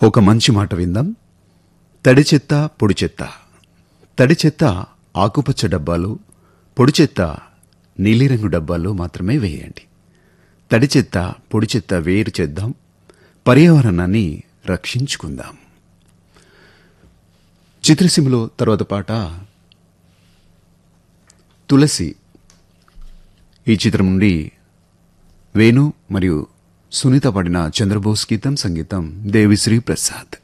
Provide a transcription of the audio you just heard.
ఒక మంచి మాట విందాం తడి చెత్త పొడి చెత్త తడి చెత్త ఆకుపచ్చ డబ్బాలు పొడి చెత్త నీలిరంగు డబ్బాల్లో మాత్రమే వేయండి తడి చెత్త పొడి చెత్త వేరు చేద్దాం పర్యావరణాన్ని రక్షించుకుందాం చిత్రసీమలో తర్వాత పాట తులసి ఈ చిత్రం నుండి వేణు మరియు సునీత పాడిన చంద్రబోస్ గీతం సంగీతం దేవిశ్రీ ప్రసాద్